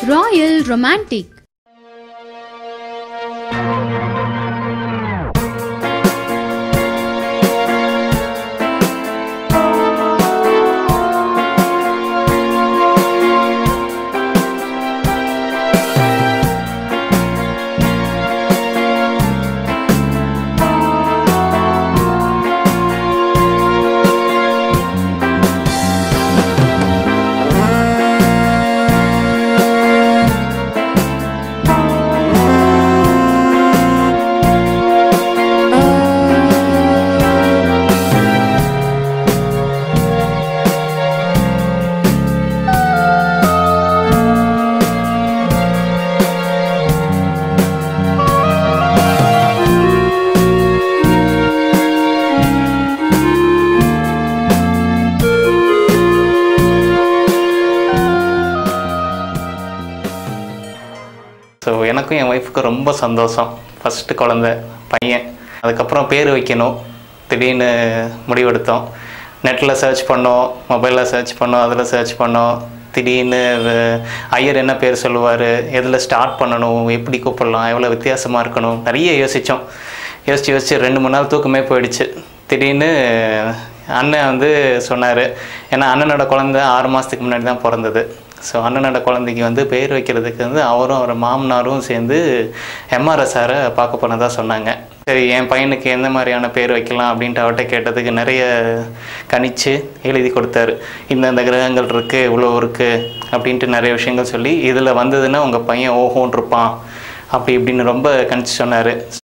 Royal Romantic. So எனக்கும் என் ஒய்ஃபுக்கும் ரொம்ப சந்தோஷம் ஃபஸ்ட்டு குழந்த பையன் அதுக்கப்புறம் பேர் வைக்கணும் திடீர்னு முடிவெடுத்தோம் நெட்டில் சர்ச் பண்ணோம் மொபைலில் சர்ச் பண்ணோம் அதில் சர்ச் பண்ணோம் திடீர்னு வே- ஐயர் என்ன பேர் சொல்லுவார் எதில் ஸ்டார்ட் பண்ணணும் எப்படி கூப்பிடலாம் எவ்வளோ வித்தியாசமாக இருக்கணும் நிறைய யோசித்தோம் யோசித்து யோசித்து ரெண்டு மூணு நாள் தூக்கமே போயிடுச்சு திடீர்னு அண்ணன் வந்து சொன்னார் ஏன்னா அண்ணனோட குழந்தை ஆறு மாதத்துக்கு முன்னாடி தான் பிறந்தது ஸோ அண்ணனோட குழந்தைக்கு வந்து பேர் வைக்கிறதுக்கு வந்து அவரும் அவர் மாமனாரும் சேர்ந்து எம்ஆர்எஸ் சாரை பார்க்க போனதா சொன்னாங்க சரி என் பையனுக்கு எந்த மாதிரியான பேர் வைக்கலாம் அப்படின்ட்டு அவர்கிட்ட கேட்டதுக்கு நிறைய கணிச்சு எழுதி கொடுத்தாரு இந்தந்த கிரகங்கள் இருக்குது இவ்வளோ இருக்குது அப்படின்ட்டு நிறைய விஷயங்கள் சொல்லி இதில் வந்ததுன்னா உங்கள் பையன் ஓஹோன்னு இருப்பான் அப்படி இப்படின்னு ரொம்ப கணிச்சு சொன்னார்